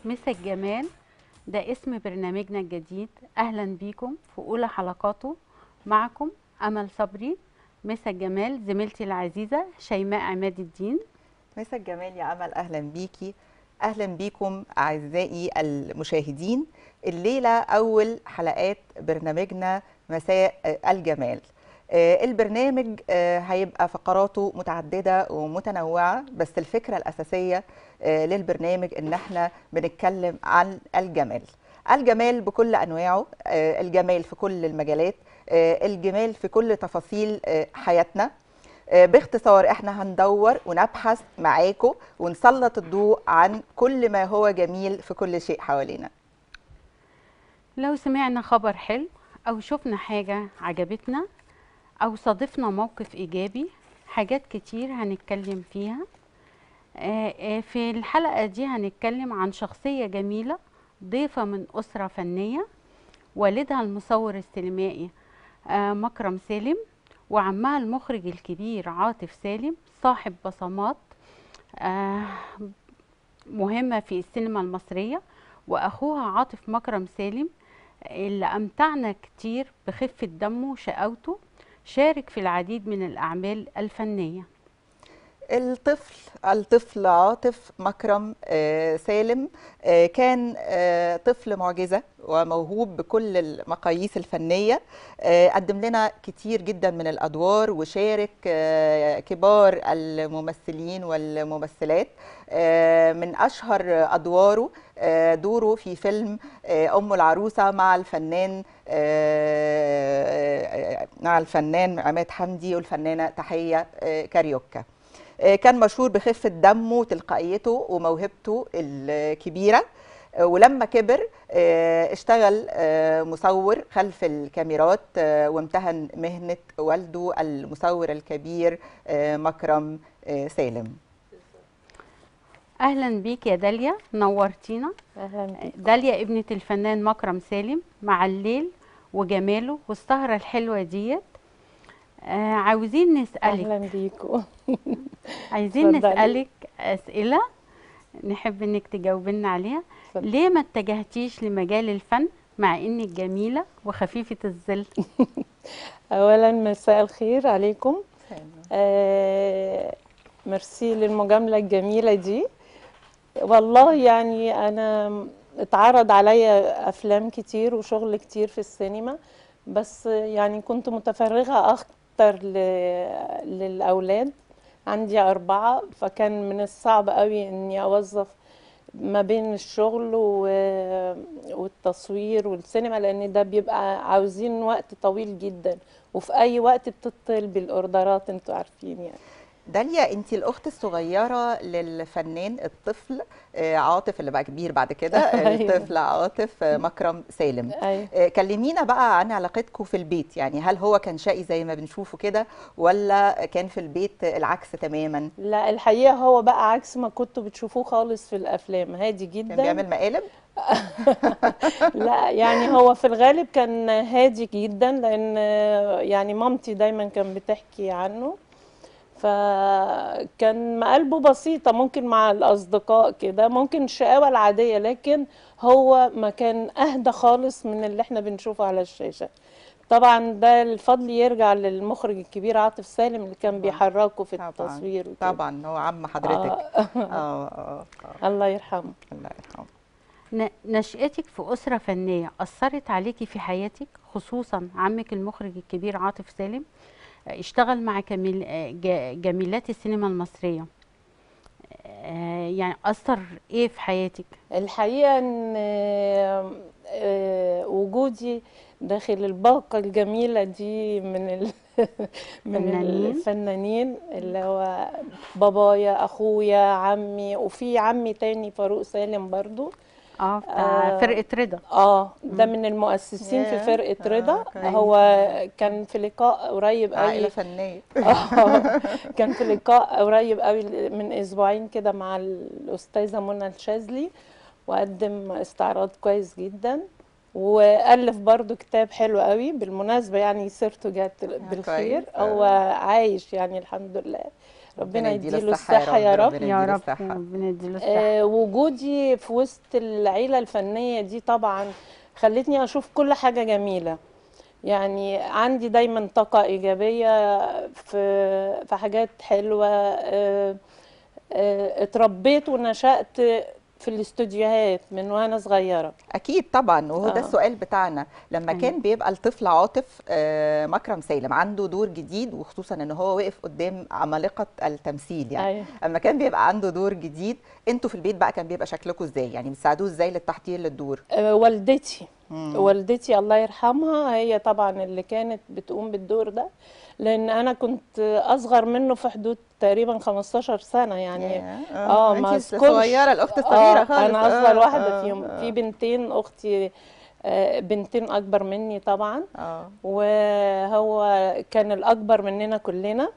مسا الجمال ده اسم برنامجنا الجديد اهلا بيكم في اولى حلقاته معكم امل صبري مسا الجمال زميلتي العزيزه شيماء عماد الدين مسا الجمال يا امل اهلا بيكي اهلا بيكم اعزائي المشاهدين الليله اول حلقات برنامجنا مساء الجمال آه، البرنامج آه، هيبقى فقراته متعدده ومتنوعه بس الفكره الاساسيه آه، للبرنامج ان احنا بنتكلم عن الجمال الجمال بكل انواعه آه، الجمال في كل المجالات آه، الجمال في كل تفاصيل آه، حياتنا آه، باختصار احنا هندور ونبحث معاكم ونسلط الضوء عن كل ما هو جميل في كل شيء حوالينا لو سمعنا خبر حلو او شفنا حاجه عجبتنا او صادفنا موقف ايجابي حاجات كتير هنتكلم فيها آه، آه، في الحلقه دي هنتكلم عن شخصيه جميله ضيفه من اسره فنيه والدها المصور السينمائي آه، مكرم سالم وعمها المخرج الكبير عاطف سالم صاحب بصمات آه، مهمة في السينما المصرية وأخوها عاطف مكرم سالم اللي أمتعنا كتير بخفة دمه وشقاوته شارك في العديد من الأعمال الفنية الطفل الطفل عاطف مكرم آه، سالم آه، كان آه، طفل معجزة وموهوب بكل المقاييس الفنية آه، قدم لنا كتير جدا من الأدوار وشارك آه، كبار الممثلين والممثلات آه، من أشهر أدواره آه، دوره في فيلم آه، أم العروسة مع الفنان آه، مع الفنان عماد حمدي والفنانة تحية آه، كاريوكا آه، كان مشهور بخفة دمه وتلقائيته وموهبته الكبيرة آه، ولما كبر آه، اشتغل آه، مصور خلف الكاميرات آه، وامتهن مهنة والده المصور الكبير آه، مكرم آه، سالم أهلا بيك يا داليا نورتينا اهلا بيك داليا ابنة الفنان مكرم سالم مع الليل وجماله والسهرة الحلوة ديت آه، عاوزين نسألك اهلا بيكم عايزين اتفضلي. نسألك أسئلة نحب إنك تجاوب لنا عليها اتفضلي. ليه ما اتجهتيش لمجال الفن مع إنك جميلة وخفيفة الظل اولا مساء الخير عليكم آه ميرسي للمجامله الجميله دي والله يعني انا اتعرض عليا افلام كتير وشغل كتير في السينما بس يعني كنت متفرغه اكتر ل... للاولاد عندي اربعه فكان من الصعب قوي اني اوظف ما بين الشغل و... والتصوير والسينما لان ده بيبقى عاوزين وقت طويل جدا وفي اي وقت بتطلبي الاوردرات انتوا عارفين يعني داليا انت الاخت الصغيره للفنان الطفل آه، عاطف اللي بقى كبير بعد كده أيوة. الطفل عاطف آه، مكرم سالم ايوه آه، كلمينا بقى عن علاقتكم في البيت يعني هل هو كان شقي زي ما بنشوفه كده ولا كان في البيت العكس تماما لا الحقيقه هو بقى عكس ما كنتوا بتشوفوه خالص في الافلام هادي كان جدا بيعمل مقالب لا يعني هو في الغالب كان هادي جدا لان يعني مامتي دايما كان بتحكي عنه فكان مقالبه بسيطة ممكن مع الأصدقاء كده ممكن الشقاوة العادية لكن هو ما كان أهدى خالص من اللي احنا بنشوفه على الشاشة طبعا ده الفضل يرجع للمخرج الكبير عاطف سالم اللي كان طبعاً. بيحركه في طبعا التصوير وكده. طبعا هو عم حضرتك آه. اه اه اه الله يرحمه الله يرحمه ن- نشأتك في أسرة فنية أثرت عليكي في حياتك خصوصا عمك المخرج الكبير عاطف سالم آه، اشتغل مع كميل آه، ج- جميلات السينما المصرية آه، يعني أثر إيه في حياتك؟ الحقيقة ان آه، آه، وجودي داخل الباقة الجميلة دي من ال... من فنانين. الفنانين اللي هو بابايا اخويا عمي وفي عمي تاني فاروق سالم برضو اه بتاع آه، فرقة رضا اه ده من المؤسسين في ياه. فرقة آه، رضا كويس. هو كان في لقاء قريب عائله قوي فنيه آه، كان في لقاء قريب قوي من اسبوعين كده مع الاستاذه منى الشاذلي وقدم استعراض كويس جدا والف برضو كتاب حلو قوي بالمناسبه يعني سيرته جت بالخير كويس. هو عايش يعني الحمد لله ربنا يديله يديله الصحه يا رب ربنا يا يديله رب الصحة. ربنا يديله الصحة آه، وجودي في وسط العيلة الفنية دي طبعا خلتني أشوف كل حاجة جميلة يعني عندي دايما طاقة إيجابية في في حاجات حلوة آه، آه، اتربيت ونشأت في الاستوديوهات من وأنا صغيرة اكيد طبعا وهو ده آه. السؤال بتاعنا لما أيوة. كان بيبقى الطفل عاطف آه، مكرم سالم عنده دور جديد وخصوصا ان هو وقف قدام عمالقه التمثيل يعني أيوة. اما كان بيبقى عنده دور جديد انتوا في البيت بقى كان بيبقى شكلكم ازاي يعني بتساعدوه ازاي للتحضير للدور آه، والدتي مم. والدتي الله يرحمها هي طبعا اللي كانت بتقوم بالدور ده لان انا كنت اصغر منه في حدود تقريبا 15 سنه يعني ياه. اه ما انت اذكرش صغيره الاخت الصغيره آه خالص انا اصغر آه، واحده آه، فيهم آه. في بنتين اختي آه، بنتين اكبر مني طبعا اه وهو كان الاكبر مننا كلنا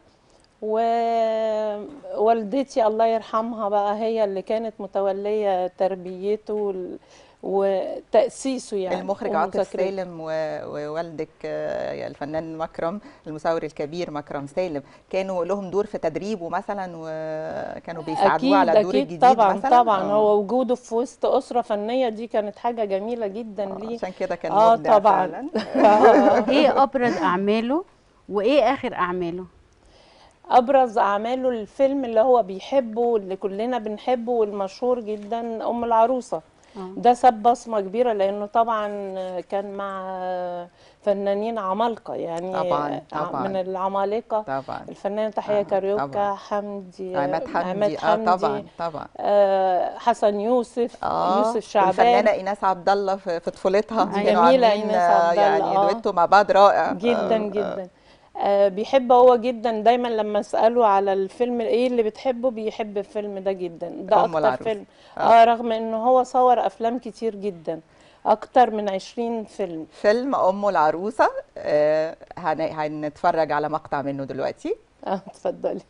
ووالدتي الله يرحمها بقى هي اللي كانت متوليه تربيته وال- وتاسيسه يعني المخرج عاطف ومذاكرته. سالم و- ووالدك آه، الفنان مكرم المصور الكبير مكرم سالم كانوا لهم دور في تدريبه مثلا وكانوا بيساعدوه اكيد على الدور اكيد الجديد طبعا مثلا طبعا آه. هو وجوده في وسط اسره فنيه دي كانت حاجه جميله جدا آه، ليه عشان كده كان اه مبدع طبعا فعلا آه. ايه ابرز اعماله وايه اخر اعماله ابرز اعماله الفيلم اللي هو بيحبه واللي كلنا بنحبه والمشهور جدا ام العروسه آه. ده ساب بصمه كبيره لانه طبعا كان مع فنانين عمالقه يعني طبعاً، طبعاً. من العمالقه طبعا الفنانه تحيه آه، كاريوكا طبعاً. حمدي عماد حمدي اه طبعا طبعا آه حسن يوسف اه يوسف شعبان الفنانه ايناس عبد الله في في طفولتها دي كانوا جميلة عاملين، إيناس آه، عبد الله، يعني آه. دويتو مع بعض رائع جدا آه، جدا آه بيحب هو جدا دايما لما اساله على الفيلم ايه اللي بتحبه بيحب الفيلم ده جدا ده أم اكتر العروس. فيلم آه. اه رغم انه هو صور افلام كتير جدا اكتر من 20 فيلم فيلم ام العروسه آه، هن- هنتفرج على مقطع منه دلوقتي اه اتفضلي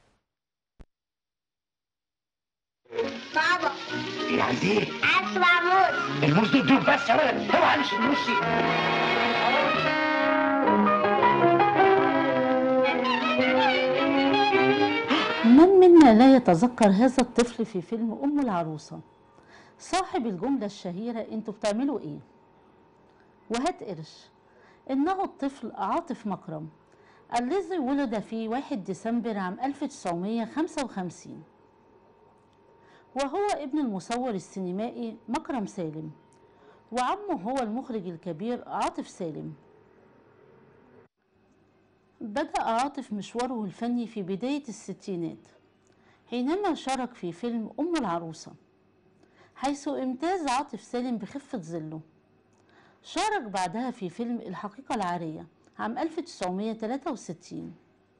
بابا ايه عايز ايه؟ عايز موز الموز ده دوب بس يا ولد اوعى مش نصي من منا لا يتذكر هذا الطفل في فيلم أم العروسة صاحب الجملة الشهيرة انتوا بتعملوا ايه وهات قرش إنه الطفل عاطف مكرم الذي ولد في 1 ديسمبر عام 1955 وهو ابن المصور السينمائي مكرم سالم وعمه هو المخرج الكبير عاطف سالم بدأ عاطف مشواره الفني في بداية الستينات حينما شارك في فيلم أم العروسة حيث امتاز عاطف سالم بخفة ظله شارك بعدها في فيلم الحقيقة العارية عام 1963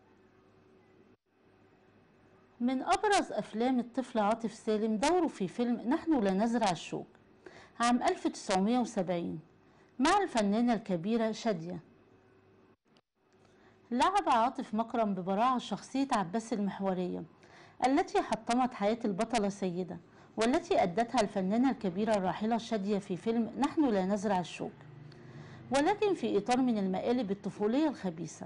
من أبرز أفلام الطفل عاطف سالم دوره في فيلم نحن لا نزرع الشوك عام 1970 مع الفنانة الكبيرة شادية لعب عاطف مكرم ببراعة شخصية عباس المحورية التي حطمت حياة البطلة سيدة والتي أدتها الفنانة الكبيرة الراحلة شادية في فيلم نحن لا نزرع الشوك ولكن في إطار من المقالب الطفولية الخبيثة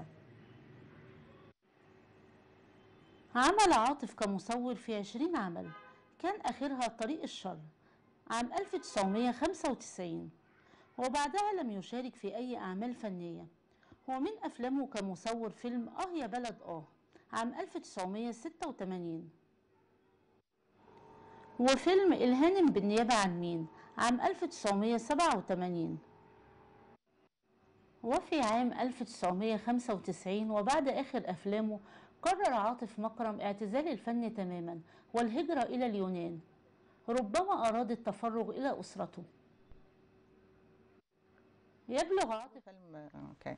عمل عاطف كمصور في عشرين عمل كان آخرها طريق الشر عام 1995 وبعدها لم يشارك في أي أعمال فنية ومن أفلامه كمصور فيلم آه يا بلد آه عام 1986 وفيلم الهانم بالنيابة عن مين عام 1987 وفي عام 1995 وبعد آخر أفلامه قرر عاطف مكرم اعتزال الفن تماما والهجرة إلى اليونان ربما أراد التفرغ إلى أسرته يبلغ عاطف فيلم اوكي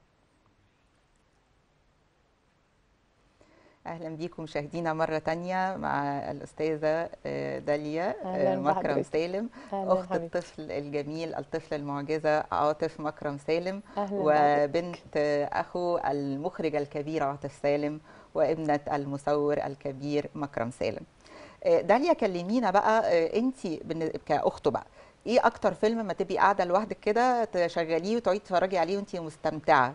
اهلا بيكم مشاهدينا مره تانية مع الاستاذه آه، داليا أهلاً آه، مكرم بحضرتك. سالم أهلاً اخت حبيبتي. الطفل الجميل الطفل المعجزه عاطف مكرم سالم أهلاً وبنت آه، اخو المخرج الكبير عاطف سالم وابنه المصور الكبير مكرم سالم آه، داليا كلمينا بقى انت كاخته بقى ايه اكتر فيلم ما تبقي قاعده لوحدك كده تشغليه وتقعدي تتفرجي عليه وانت مستمتعه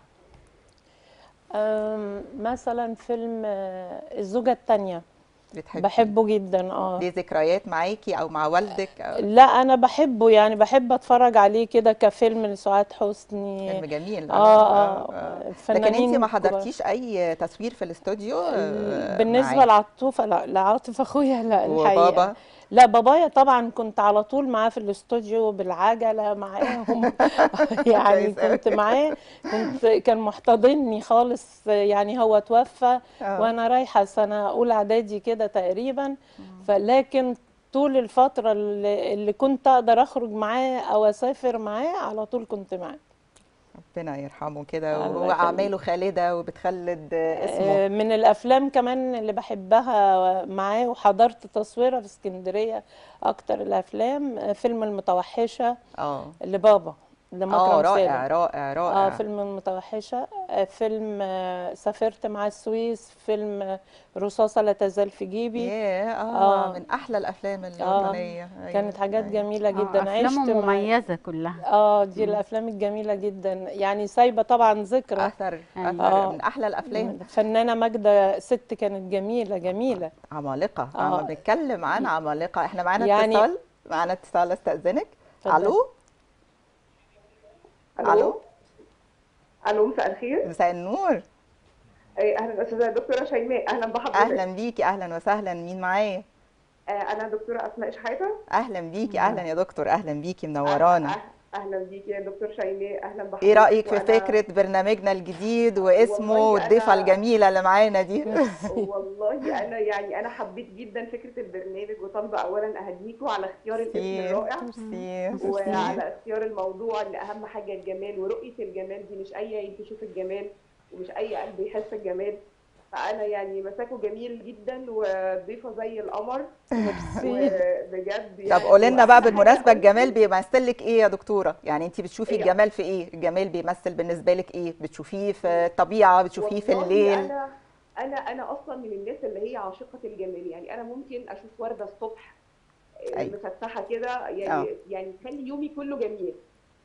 أم، مثلا فيلم آه، الزوجة التانية بتحبي بحبه جدا اه ليه ذكريات معاكي او مع والدك أو لا انا بحبه يعني بحب اتفرج عليه كده كفيلم لسعاد حسني فيلم جميل اه اه لكن فنانين انت ما كبار. حضرتيش اي تصوير في الاستوديو آه، بالنسبه معاه؟ لعاطفه لا لعاطف اخويا لا الحقيقه وبابا لا بابايا طبعا كنت على طول معاه في الاستوديو بالعجله معاهم يعني كويس أوي. كنت معاه كنت كان محتضنني خالص يعني هو توفى آه. وانا رايحه سنه اولى اعدادي كده تقريبا فلكن طول الفتره اللي, اللي كنت اقدر اخرج معاه او اسافر معاه على طول كنت معاه ربنا يرحمه كده الله واعماله خالده وبتخلد آه، اسمه آه، من الافلام كمان اللي بحبها معاه وحضرت تصويرها في اسكندريه اكتر الافلام آه، فيلم المتوحشه اه لبابا اه لمكرم رائع سالم رائع رائع اه فيلم المتوحشه آه، فيلم آه، سافرت مع السويس فيلم آه، رصاصه لا تزال في جيبي ياه اه آه. من احلى الافلام الوطنيه أيوة، كانت حاجات أيوة. جميله آه، جدا افلامه عشت مع مميزه كلها اه دي الافلام الجميله جدا يعني سايبه طبعا ذكرى اثر أيوة. اثر آه. من احلى الافلام الفنانه ماجده ست كانت جميله جميله عمالقه آه. عم بنتكلم عن عمالقه احنا معانا يعني- اتصال معانا اتصال استاذنك اتفضل. الو الو الو مساء الخير مساء النور إيه، اهلا استاذه دكتوره شيماء اهلا بحضرتك اهلا بيكي اهلا وسهلا مين معايا آه، انا دكتوره اسماء شحاته اهلا بيكي اهلا يا دكتور اهلا بيكي منورانا أه- اهلا بيكي يا دكتور شيماء اهلا بحضرتك ايه رايك في وأنا- فكره برنامجنا الجديد واسمه والله والضيفه أنا- الجميله اللي معانا دي والله انا يعني انا حبيت جدا فكره البرنامج وطالبه اولا اهنيكم على اختيار الاسم ميرسي الرائع ميرسي وعلى اختيار الموضوع ان اهم حاجه الجمال ورؤيه الجمال دي مش اي عين تشوف الجمال ومش اي قلب يحس الجمال فانا يعني مساكه جميل جدا وضيفه زي القمر ميرسي وبجد طب يعني قولي لنا بقى وأحلى حاجة بالمناسبه قلتي- الجمال بيمثل لك ايه يا دكتوره يعني انت بتشوفي إيه؟ الجمال في ايه الجمال بيمثل بالنسبه لك ايه بتشوفيه في الطبيعه بتشوفيه في والله الليل انا انا انا اصلا من الناس اللي هي عاشقه الجمال يعني انا ممكن اشوف ورده الصبح آه، أيوة. مفتحه كده آه. يعني يعني تخلي يومي كله جميل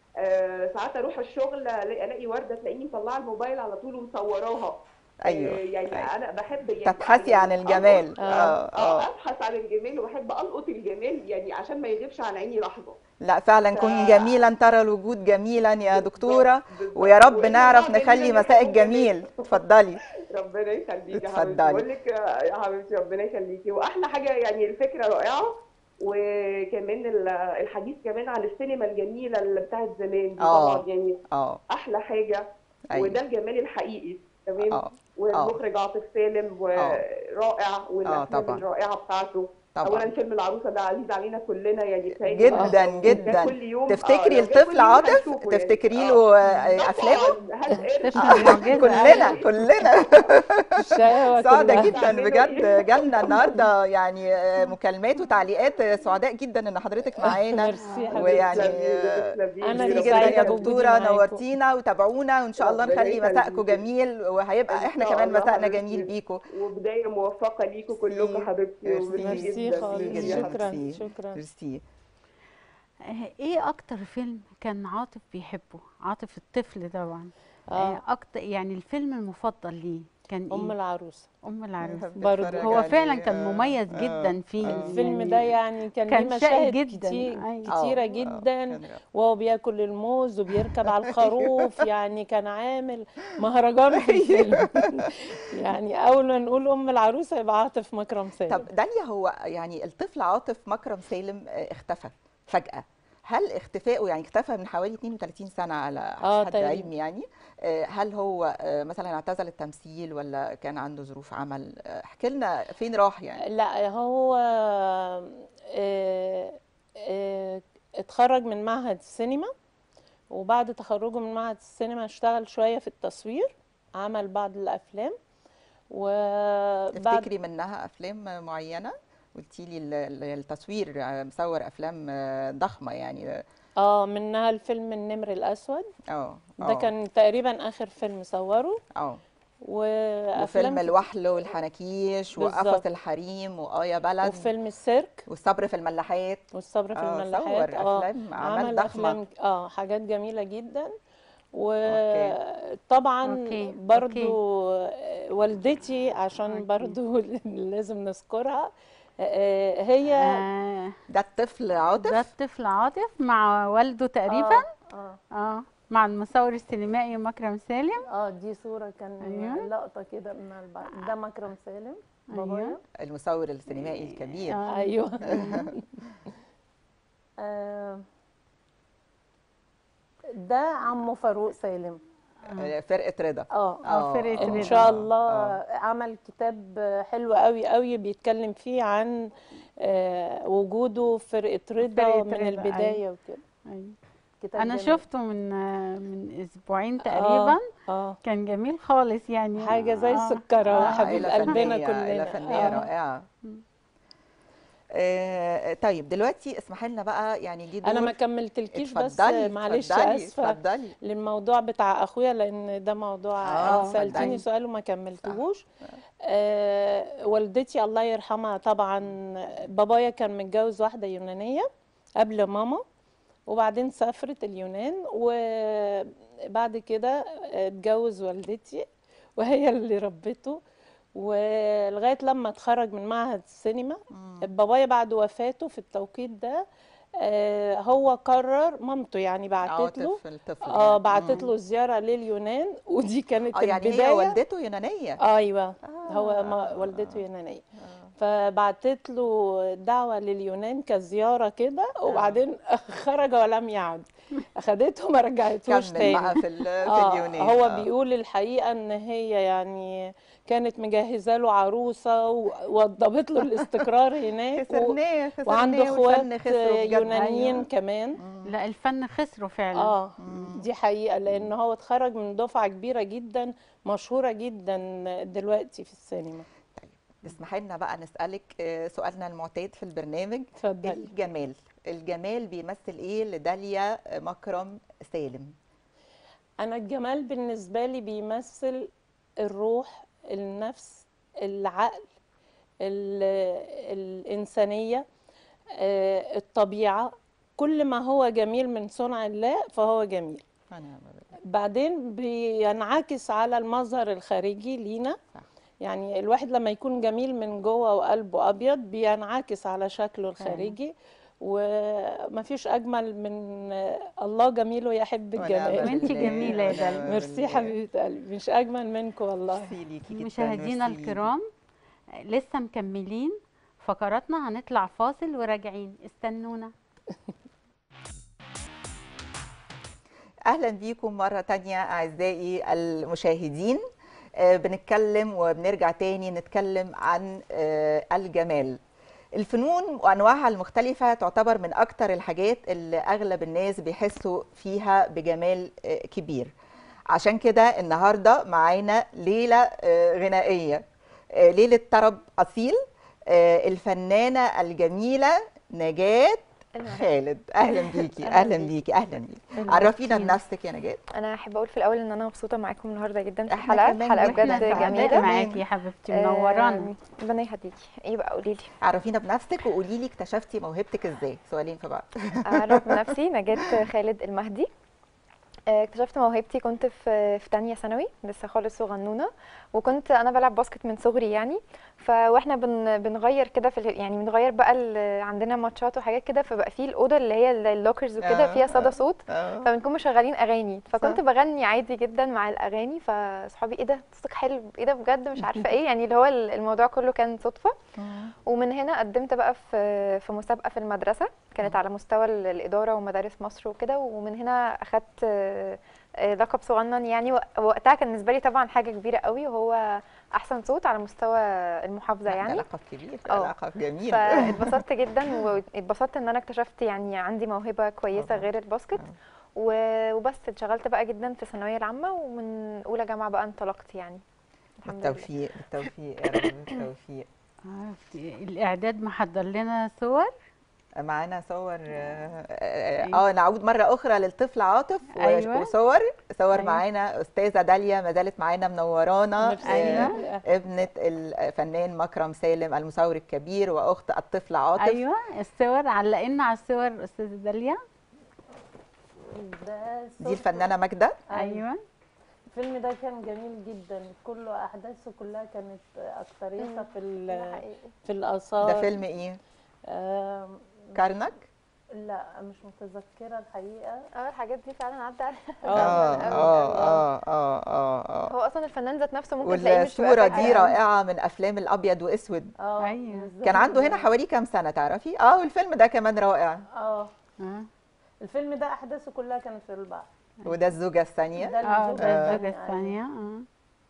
آه ساعات اروح الشغل الاقي ألاقي ورده تلاقيني مطلعه الموبايل على طول ومصوراها ايوه آه يعني أيوة. انا بحب يعني تبحثي عن يعني الجمال ألقط- اه اه اه ابحث عن الجمال وبحب القط الجمال يعني عشان ما يغيبش عن عيني لحظه لا فعلا ف- كن جميلا ترى الوجود جميلا يا بالظبط، دكتوره بالظبط. ويا رب وإحنا نعرف بقى نخلي بينا مساء نحب الجمال. الجميل اتفضلي ربنا يخليكي يا اتفضلي. حبيبتي بقول لك يا حبيبتي ربنا يخليكي واحلى حاجه يعني الفكره رائعه وكمان ال- الحديث كمان عن السينما الجميله اللي بتاعت زمان دي آه. طبعا يعني اه احلى حاجه أيوة. وده الجمال الحقيقي تمام اه والمخرج عاطف سالم ورائع والافلام طبعا. الرائعه بتاعته طبعا اولا فيلم العروسه ده عزيز علينا كلنا يعني بتهيألي جدا لو جدا جه كل يوم تفتكري آه، لو جه كل الطفل يوم عاطف هنشوفه يعني. تفتكري آه. له آه، افلامه طبعاً، هات قرش. طفل معجزة. كلنا كلنا الشقاوة سعدة كلها. جدا تعملوا بجد إيه؟ جالنا النهارده يعني آه، مكالمات وتعليقات آه، سعداء جدا ان حضرتك معانا ميرسي يا حبيبتي. ويعني تسلمي- تسلمي. أنا ميرسي اللي جدا سعيدة يا بوجودي دكتوره معاكم. نورتينا وتابعونا وان شاء الله ربنا نخلي مساءكم يخليكي. جميل وهيبقى إن احنا شاء كمان الله مساءنا حبيبتي. جميل بيكم وبدايه موفقه ليكم كلكم ميرسي. حبيبتي ميرسي. وميرسي ميرسي جدا خالص ليكي. جدا شكرا ميرسي. شكرا ميرسي آه، ايه اكتر فيلم كان عاطف بيحبه عاطف الطفل طبعا آه. آه، اكتر يعني الفيلم المفضل ليه كان ام ايه العروسه ام العروس بحب برضه. أتفرج هو فعلا عليه. كان آه، مميز آه، جدا فيه آه. الفيلم يعني ده يعني كان ليه كان شقي مشاهد جدا كتير أيوة. كتيرة آه، آه، جدا كان- وهو بياكل الموز وبيركب على الخروف يعني كان عامل مهرجان في الفيلم يعني اول ما نقول ام العروسه يبقى عاطف مكرم سالم طب داليا هو يعني الطفل عاطف مكرم سالم آه، اختفى فجأة هل اختفائه يعني اختفى من حوالي 32 سنة على آه، حد تقريباً. علمي يعني آه، هل هو آه، مثلا اعتزل التمثيل ولا كان عنده ظروف عمل آه، احكي لنا فين راح يعني لا هو آه، آه، اتخرج من معهد السينما وبعد تخرجه من معهد السينما اشتغل شوية في التصوير عمل بعض الأفلام وبعد تفتكري منها افلام معينة قلتي لي ال- ال- التصوير آه، مصور افلام آه، ضخمة يعني اه منها الفيلم النمر الأسود اه ده آه، كان تقريبا آخر فيلم صوره اه وافلام وفيلم كتير. الوحل والحنكيش وقفص بالظبط. الحريم وآية بلد وفيلم السيرك والصبر في الملاحات والصبر في آه، الملاحات صور أفلام أعمال عمل ضخمة. افلام اه حاجات جميله جدا أوكي. وطبعا أوكي، برضو والدتي عشان أوكي. برضو لازم نذكرها آه، هي آه ده الطفل عاطف ده الطفل عاطف مع والده تقريبا اه اه مع المصور السينمائي مكرم سالم اه دي صوره كان أيوة. لقطه كده من الب... ده مكرم سالم أيوة. بابايا المصور السينمائي الكبير آه. ايوه آه، ده عمو فاروق سالم آه، فرقة رضا اه اه فرقة ان رضا. شاء الله آه. عمل كتاب حلو قوي قوي بيتكلم فيه عن آه، وجوده في فرقه رضا فرقة من رضا، البدايه وكده أيوة. كتاب انا جميل. شفته من آه، من اسبوعين تقريبا اه كان جميل خالص يعني حاجه زي آه. السكره آه، وحبيب عائلة قلبنا فنية، كلنا عائلة فنية آه. رائعة آه، طيب دلوقتي اسمحي لنا بقى يعني جه انا دور- ما كملتلكيش بس اتفضلي، معلش اتفضلي، اسفه اتفضلي للموضوع بتاع اخويا لان ده موضوع آه، انت سالتيني اتفضلي. سؤال وما كملتهوش آه والدتي الله يرحمها طبعا بابايا كان متجوز واحده يونانيه قبل ماما وبعدين سافرت اليونان وبعد كده اتجوز والدتي وهي اللي ربته ولغايه لما اتخرج من معهد السينما بابايا بعد وفاته في التوقيت ده آه، هو قرر مامته يعني بعتت له عاطف الطفل اه يعني. بعتت مم. له زياره لليونان ودي كانت اه يعني البدايه هي والدته يونانية ايوه هو ما آه. والدته يونانيه فبعتت له دعوه لليونان كزياره كده وبعدين خرج ولم يعد اخدته ما رجعتهوش كمل تاني بقى في, ال- في آه اليونان هو آه. بيقول الحقيقه ان هي يعني كانت مجهزه له عروسه ووضبت له الاستقرار هناك و... خسرناه خسرناه وعنده والفن اخوات خسره بجد. يونانيين أيوة. كمان لا الفن خسره فعلا اه دي حقيقه لان هو اتخرج من دفعه كبيره جدا مشهوره جدا دلوقتي في السينما اسمحي لنا بقى نسألك آه، سؤالنا المعتاد في البرنامج اتفضلي الجمال الجمال بيمثل ايه لداليا مكرم سالم انا الجمال بالنسبه لي بيمثل الروح النفس العقل ال- الانسانيه آه، الطبيعه كل ما هو جميل من صنع الله فهو جميل أنا بعدين بينعكس على المظهر الخارجي لينا صح. يعني الواحد لما يكون جميل من جوه وقلبه ابيض بينعكس على شكله الخارجي ومفيش اجمل من الله جميل ويحب ونعم الجمال وانتي بالله، جميلة يا ونعم داليا. ميرسي بالله. حبيبه قلبي مش اجمل منكم والله ميرسي ليكي جدا مشاهدينا ميرسي. الكرام لسه مكملين فقراتنا هنطلع فاصل وراجعين استنونا اهلا بيكم مره تانية اعزائي المشاهدين آه، بنتكلم وبنرجع تاني نتكلم عن آه، الجمال الفنون وانواعها المختلفه تعتبر من اكتر الحاجات اللي اغلب الناس بيحسوا فيها بجمال آه، كبير عشان كده النهارده معانا ليله آه، غنائيه آه، ليله طرب اصيل آه، الفنانه الجميله نجاة خالد اهلا بيكي أهلاً اهلا بيكي. بيكي اهلا بيكي عرفينا بنفسك يا نجاة انا احب اقول في الاول ان انا مبسوطه معاكم النهارده جدا في إحنا الحلقه كمان حلقه جداً بجد سعداء جميله معاكي يا حبيبتي منورانا آم، ربنا يهديكي يبقى قولي لي عرفينا بنفسك وقولي لي اكتشفتي موهبتك ازاي سؤالين في بعض اعرف بنفسي نجاة خالد المهدي آه، اكتشفت موهبتي كنت في في تانية ثانوي لسه خالص صغنونه وكنت انا بلعب باسكت من صغري يعني فواحنا بن بنغير كده في ال- يعني بنغير بقى ال- عندنا ماتشات وحاجات كده فبقى في الاوضه اللي هي ال- اللوكرز وكده آه، فيها آه. صدى صوت آه. فبنكون مشغلين اغاني فكنت صح. بغني عادي جدا مع الاغاني فاصحابي ايه ده صوتك حلو ايه ده بجد مش عارفه ايه يعني اللي هو ال- الموضوع كله كان صدفه ومن هنا قدمت بقى في في مسابقه في المدرسه كانت على مستوى ال- الاداره ومدارس مصر وكده ومن هنا اخدت آه، آه، لقب صغنن يعني وق- وقتها كان بالنسبه لي طبعا حاجه كبيره قوي وهو احسن صوت على مستوى المحافظه لا، ده يعني لقب كبير ده آه. لقب جميل فاتبسطت جدا واتبسطت ان انا اكتشفت يعني عندي موهبه كويسه طبعاً. غير الباسكت و- وبس اتشغلت بقى جدا في الثانويه العامه ومن اولى جامعه بقى انطلقت يعني الحمد لله بالتوفيق بالتوفيق يا رب بالتوفيق عرفتي الاعداد محضر لنا صور معانا صور اه, آه, آه نعود مرة أخرى للطفل عاطف و- أيوة. وصور صور أيوة. معانا استاذه داليا ما زالت معانا منورانا ميرسي. أيوة. ابنه الفنان مكرم سالم المصور الكبير واخت الطفل عاطف ايوه الصور علقنا على الصور استاذه داليا ده دي صوت- الفنانه ماجده ايوه الفيلم ده كان جميل جدا كله احداثه كلها كانت اكتريتها في ده ال- حقيقي في الاثار ده فيلم ايه آم، كارنك لا مش متذكره الحقيقه اه الحاجات دي فعلا عدى عليها اه زمان اه أوي. اه اه اه اه هو اصلا الفنان ذات نفسه ممكن تلاقيه مش والصوره بقى دي فاكر. رائعه من افلام الابيض واسود اه أيوة. بالظبط كان عنده هنا كده. حوالي كام سنه تعرفي اه والفيلم ده كمان رائع اه اه الفيلم ده احداثه كلها كانت في البحر وده الزوجه الثانيه ده اه الزوجة ده الزوجه الثانية، الثانيه اه أيوة.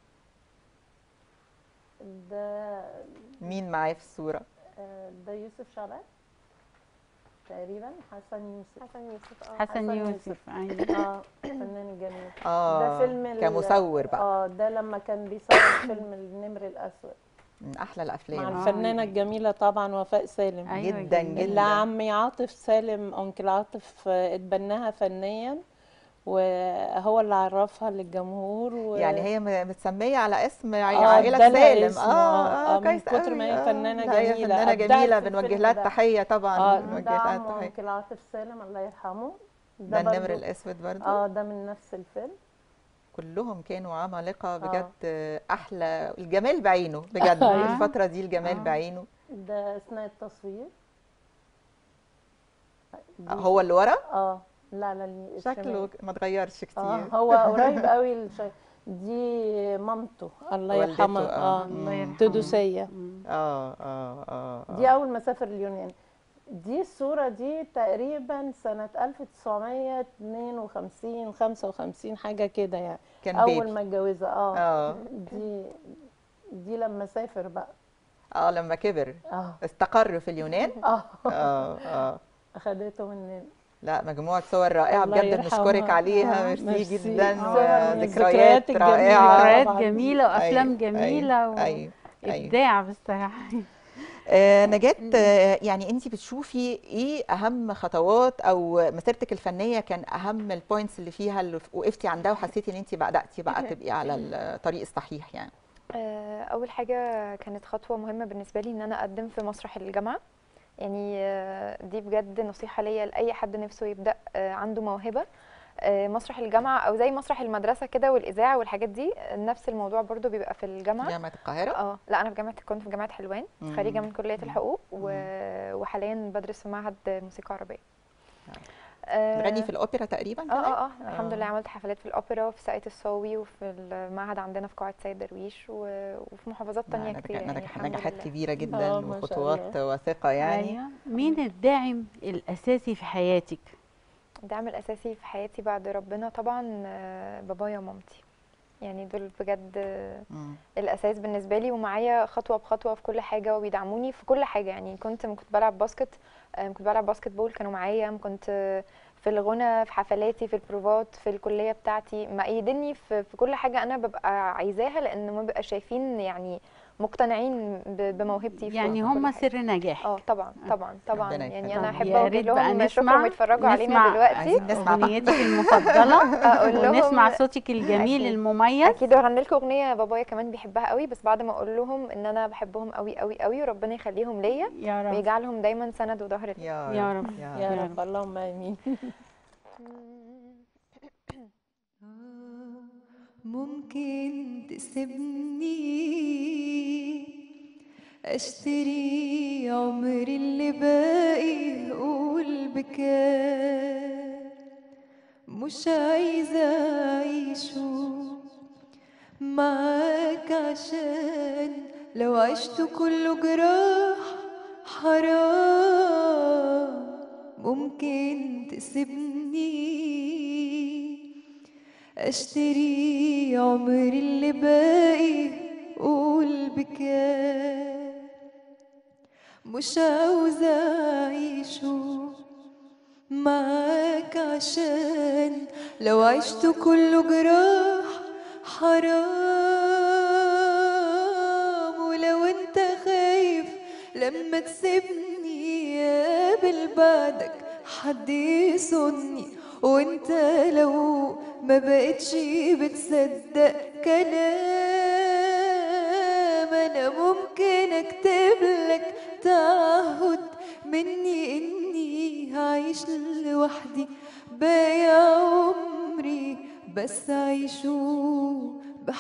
ده مين معاه في الصوره آه، ده يوسف شعبان تقريبا حسن يوسف حسن يوسف اه حسن حسن يوسف ايوه اه فنان الجميل اه ده فيلم ال- كمصور بقى اه ده لما كان بيصور فيلم النمر الاسود من احلى مع الافلام الفنانه الجميله طبعا وفاء سالم أيوة جدا جميل. جدا اللي عمي عاطف سالم انكل عاطف آه، اتبناها فنيا وهو اللي عرفها للجمهور و... يعني هي م- متسميه على اسم آه، عائله ده لها سالم اسم، اه آه، اه من كويس كتر قوي، ما هي آه. فنانة لا، هي جميلة. فنانه أبدعت جميله في بنوجه الفيلم لها ده. التحيه طبعا اه بنوجه ده لها عمه التحيه انكل عاطف سالم الله يرحمه ده النمر برضو- الاسود برضه اه ده من نفس الفيلم كلهم كانوا عمالقه آه. بجد آه، احلى الجمال بعينه بجد أيوة. الفتره دي الجمال آه. بعينه ده اثناء التصوير دي- هو اللي ورا اه لا لا اللي- شكله الشمال. ما اتغيرش كتير اه هو قريب قوي الش... دي مامته الله والدته، يرحمها آه. اه الله يرحمه تدوسيه مم. اه اه اه آه. دي اول ما سافر اليونان دي الصورة دي تقريبا سنة 1952 55 حاجة كده يعني كان أول بيبي ما اتجوزها اه اه دي دي لما سافر بقى اه لما كبر اه استقر في اليونان اه اه اه أخدته مننا لا مجموعة صور رائعة الله بجد يرحمها. بنشكرك عليها آه، ميرسي ميرسي. جدا صور من وذكريات الذكريات الجميلة. رائعة ذكريات طبعاً. جميله وافلام أيوة، جميله أيوة، أيوة، أيوة. وابداع بصراحه آه نجاة آه يعني انت بتشوفي ايه اهم خطوات او مسيرتك الفنية كان اهم البوينتس اللي فيها اللي وقفتي عندها وحسيتي ان انت بدأتي بقى تبقي على الطريق الصحيح يعني آه، اول حاجه كانت خطوه مهمه بالنسبه لي ان انا اقدم في مسرح الجامعه يعني آه، دي بجد نصيحه ليا لاي حد نفسه يبدا آه، عنده موهبه آه، مسرح الجامعه او زي مسرح المدرسه كده والاذاعه والحاجات دي آه، نفس الموضوع برضو بيبقى في الجامعه جامعة القاهرة اه لا انا في جامعه كنت في جامعه حلوان مم. خريجه من كليه الحقوق و... وحاليا بدرس في معهد موسيقى عربيه آه، بتغني في الاوبرا تقريبا اه كمان؟ اه اه الحمد آه. لله عملت حفلات في الاوبرا وفي ساقية الصاوي وفي المعهد عندنا في قاعة سيد درويش و... وفي محافظات لا، تانية نجح- كتير يعني نجح- الحمد نجاحات لله. كبيرة آه، جدا ما شاء وخطوات وثقة يعني ايوه مين الداعم الاساسي في حياتك الدعم الأساسي في حياتي بعد ربنا طبعا آه، بابايا ومامتي يعني دول بجد آه، مم. الأساس بالنسبة لي ومعايا خطوة بخطوة في كل حاجة وبيدعموني في كل حاجة يعني كنت كنت بلعب باسكت آه، كنت بلعب باسكت بول كانوا معايا كنت آه، في الغنى في حفلاتي في البروفات في الكلية بتاعتي مأيدني في, في كل حاجة أنا ببقى عايزاها لأن ما بقى شايفين يعني مقتنعين ب- بموهبتي في يعني في كل هم حاجة. سر نجاحك اه طبعا طبعا طبعا ربنا يعني يخليك. انا طب احب يا اقول ريت بقى لهم نسمع شكرا ويتفرجوا علينا نسمع- دلوقتي عايزين نسمع بقى. اغنيتك المفضله اقول لهم ونسمع صوتك الجميل أكيد. المميز اكيد وهغني لكم اغنيه بابايا كمان بيحبها قوي بس بعد ما اقول لهم ان انا بحبهم قوي قوي قوي وربنا يخليهم ليا يا رب ويجعلهم دايما سند وظهر لي يا يا رب رب. يا يا يا رب اللهم امين ممكن تسيبني اشتري عمري اللي باقي قول بكام مش عايزة اعيشه معاك عشان لو عشت كله جراح حرام ممكن تسيبني اشتري عمري اللي باقي قول بكام مش عاوزة اعيشه معاك عشان لو عشت كله جراح حرام ولو انت خايف لما تسيبني يقابل بعدك حد يصني وانت لو ما بقتش بتصدق كلام انا ممكن اكتب لك تعهد مني اني هعيش لوحدي باقي عمري بس عيشه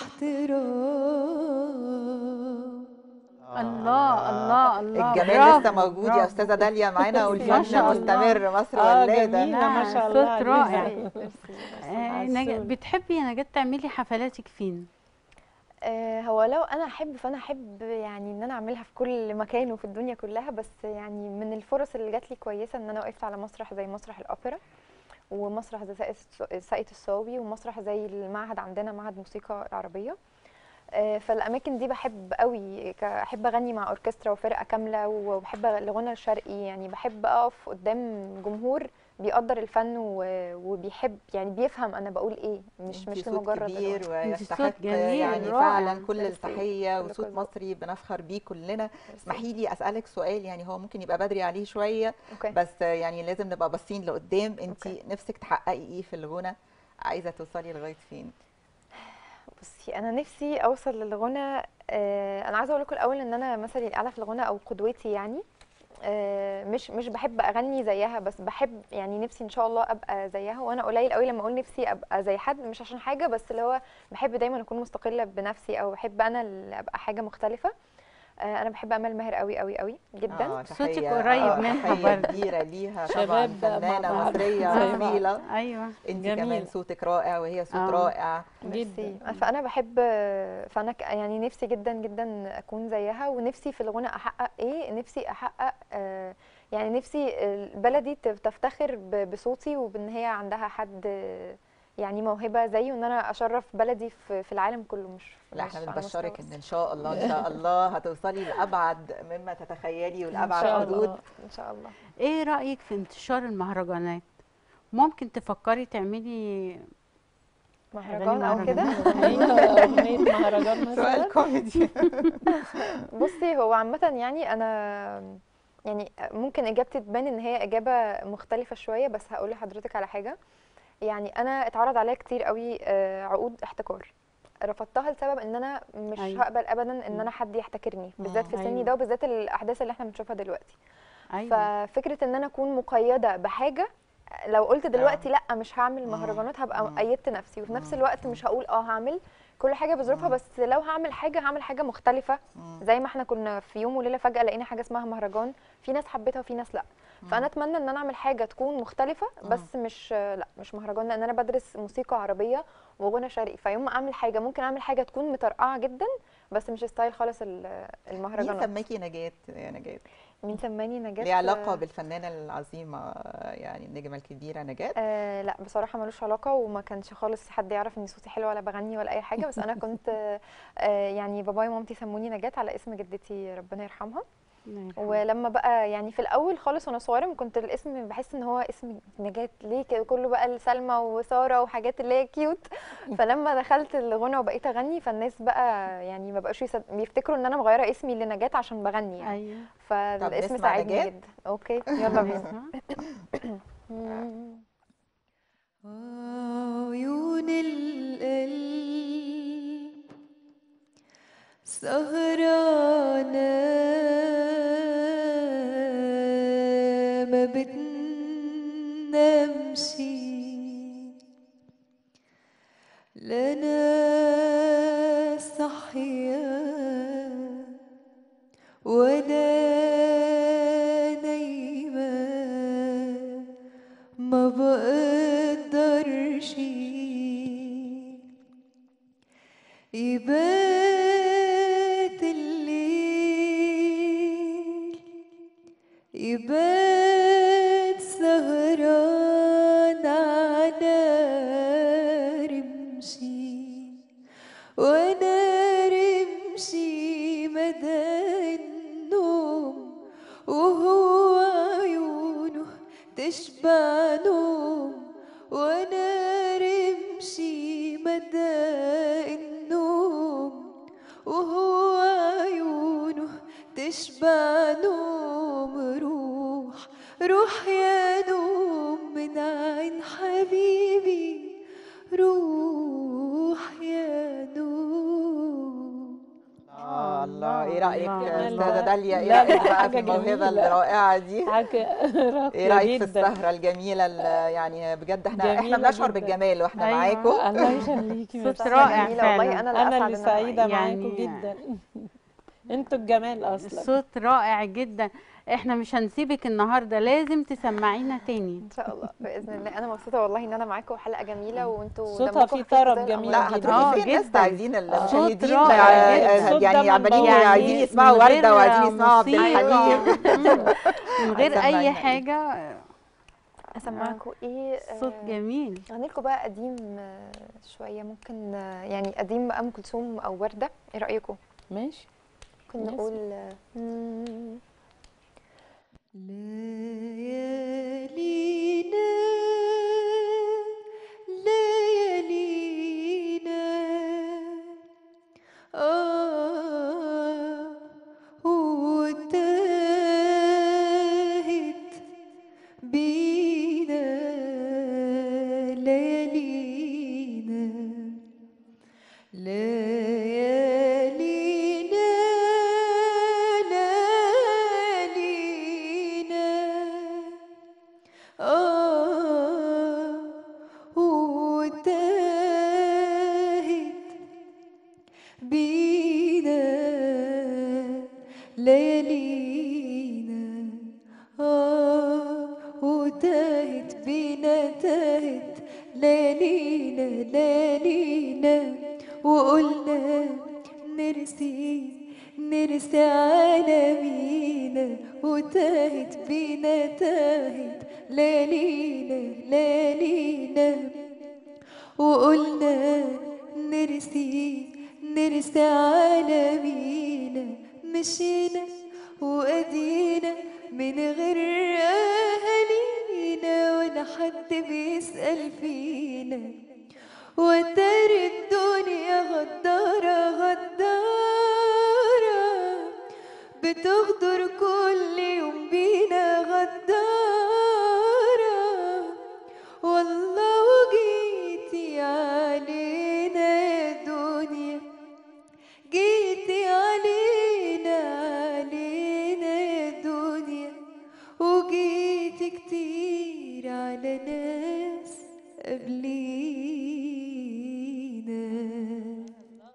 باحترام الله الله الله الجمال برافو، لسه موجود يا برافو. استاذه داليا معانا ما والفن شاء الله. مستمر مصر آه، ولاده جميلة ما لا، شاء الله صوت عليها. رائع. ميرسي، آه، عسول. نجاة بتحبي يا نجاة تعملي حفلاتك فين؟ آه، هو لو انا احب فانا احب يعني ان انا اعملها في كل مكان وفي الدنيا كلها بس يعني من الفرص اللي جات لي كويسه ان انا وقفت على مسرح زي مسرح الاوبرا ومسرح زي ساقية الص- ساقية الصاوي ومسرح زي المعهد عندنا معهد موسيقى العربيه آه، فالاماكن دي بحب قوي ك- احب اغني مع اوركسترا وفرقه كامله وبحب الغنى الشرقي يعني بحب اقف قدام جمهور بيقدر الفن و- وبيحب يعني بيفهم انا بقول ايه مش انتي مش صوت لمجرد كبير الغنى. ويستحق صوت جميل، يعني رائع. فعلا كل ميرسي. التحيه كل وصوت كل. مصري بنفخر بيه كلنا ميرسي. اسمحي لي اسالك سؤال يعني هو ممكن يبقى بدري عليه شويه اوكي بس يعني لازم نبقى باصين لقدام انت أوكي. نفسك تحققي ايه في الغنى عايزه توصلي لغايه فين بصي انا نفسي اوصل للغنى آه، انا عايزه اقول لكم الاول ان انا مثلي الاعلى في الغنى او قدوتي يعني آه، مش مش بحب اغني زيها بس بحب يعني نفسي ان شاء الله ابقى زيها وانا قليل قوي لما اقول نفسي ابقى زي حد مش عشان حاجه بس اللي هو بحب دايما اكون مستقله بنفسي او بحب انا اللي ابقى حاجه مختلفه آه، انا بحب امل ماهر قوي قوي قوي جدا آه، صوتك تحية- قريب آه، منها تحية برضه. كبيره ليها طبعا شباب بقى مع فنانه بعض. مصريه زي بعض. جميله ايوه انت جميل. كمان صوتك رائع وهي صوت آه. رائع ميرسي جدا. فانا بحب فانا ك- يعني نفسي جدا جدا اكون زيها ونفسي في الغنى احقق ايه نفسي احقق آه، يعني نفسي بلدي ت- تفتخر ب- بصوتي وبان هي عندها حد آه، يعني موهبه زيي وان انا اشرف بلدي في في العالم كله مش لا مش احنا على بنبشرك مستوى ان ان شاء الله ان شاء الله هتوصلي لابعد مما تتخيلي إن ولابعد شاء حدود الله. ان شاء الله ايه رأيك في انتشار المهرجانات؟ ممكن تفكري تعملي مهرجان او كده ايوه اغنيه مهرجان مثلا سؤال كوميدي بصي هو عامة يعني أنا يعني ممكن إجابتي تبان إن هي إجابة مختلفة شوية بس هقول لحضرتك على حاجة يعني أنا اتعرض عليا كتير قوي آه، عقود احتكار رفضتها لسبب ان انا مش أيوة. هقبل ابدا ان انا حد يحتكرني بالذات في سني أيوة. ده وبالذات الاحداث اللي احنا بنشوفها دلوقتي ايوه ففكره ان انا اكون مقيده بحاجه لو قلت دلوقتي لا مش هعمل مم. مهرجانات هبقى مم. قيدت نفسي وفي نفس مم. الوقت مش هقول اه هعمل كل حاجه بظروفها مم. بس لو هعمل حاجه هعمل حاجه مختلفه مم. زي ما احنا كنا في يوم وليله فجاه لقينا حاجه اسمها مهرجان في ناس حبتها وفي ناس لا فانا اتمنى ان انا اعمل حاجه تكون مختلفه بس مش لا مش مهرجان لان انا بدرس موسيقى عربيه وغنى شرقي فيوم ما اعمل حاجه ممكن اعمل حاجه تكون مترقعه جدا بس مش ستايل خالص ال- مين المهرجانات سماكي نجاة يا نجاة؟ مين سماني نجاة ليه علاقة بالفنانة العظيمة يعني النجمة الكبيرة نجاة؟ آه لا بصراحة ملوش علاقة وما كانش خالص حد يعرف ان صوتي حلو ولا بغني ولا اي حاجة بس انا كنت آه يعني بابايا ومامتي سموني نجاة على اسم جدتي ربنا يرحمها ولما بقى يعني في الاول خالص وانا صغيره كنت الاسم بحس ان هو اسم نجاة ليه كده كله بقى سلمى وساره وحاجات اللي هي كيوت فلما دخلت الغنى وبقيت اغني فالناس بقى يعني ما بقاش يصد... بيفتكروا ان انا مغيره اسمي لنجاة عشان بغني يعني ايوه فالاسم نسمع ساعدني نجاة؟ جدا اوكي يلا بينا عيون القلب سهرانة ما بتنامش لا انا صحية ولا نايمة ما بقدرش يبات الليل يبات سهران على رمشي وانا رمشي مدى النوم وهو عيونه تشبع نوم وانا رمشي مدى النوم وهو عيونه تشبع نوم روح روح يا نوم من عين حبيبي الله ايه رايك الله، يا الله. استاذه داليا ايه لا، لا، رايك بقى حاجة في الموهبه جميلة. الرائعه دي حاجه راقيه ايه رايك في جدا السهره الجميله اللي يعني بجد احنا احنا جميلة بنشعر جدا. بالجمال واحنا أيوة. معاكم الله يخليكي صوت ميرسي. رائع جميلة والله فعلا. انا اللي انا اسعد اللي إن سعيده يعني- معاكم جدا انتوا الجمال اصلا صوت رائع جدا احنا مش هنسيبك النهارده لازم تسمعينا تاني ان شاء الله باذن الله انا مبسوطه والله ان انا معاكم حلقه جميله وانتوا صوتها دمكم فيه خفيف طرب زي جميل القمر. لا جدا. آه، هتروحي فين الناس جداً. عايزين المشاهدين رائع آه، جداً. آه، الصوت يعني ده عمالين منبوع. عايزين يعني يسمعوا من غير ورده وعايزين يسمعوا عبد موسيقى. الحليم من غير هتسمعينا اي إيه؟ حاجه اسمعكم ايه صوت آه، جميل اغني لكم بقى قديم آه، شويه ممكن آه، يعني قديم بقى ام كلثوم او ورده ايه رايكم ماشي ممكن يس. نقول آه، مم، ليالينا ليالينا آه وتاهت بينا ليالينا ليالينا ليالينا آه وتاهت بينا ليالينا آه وتاهت بينا تاهت ليالينا ليالينا وقلنا نرسي نرسي عالمينا وتاهت بينا تاهت ليالينا ليالينا وقلنا نرسي نرسي عالمينا مشينا وأدينا من غير أهالينا ولا حد بيسأل فينا وتر الدنيا غدارة غدارة بتغدر كل يوم بينا غدارة والله وجيتي علينا يا دنيا جيتي علينا علينا يا دنيا وجيتي كتير على ناس قبلينا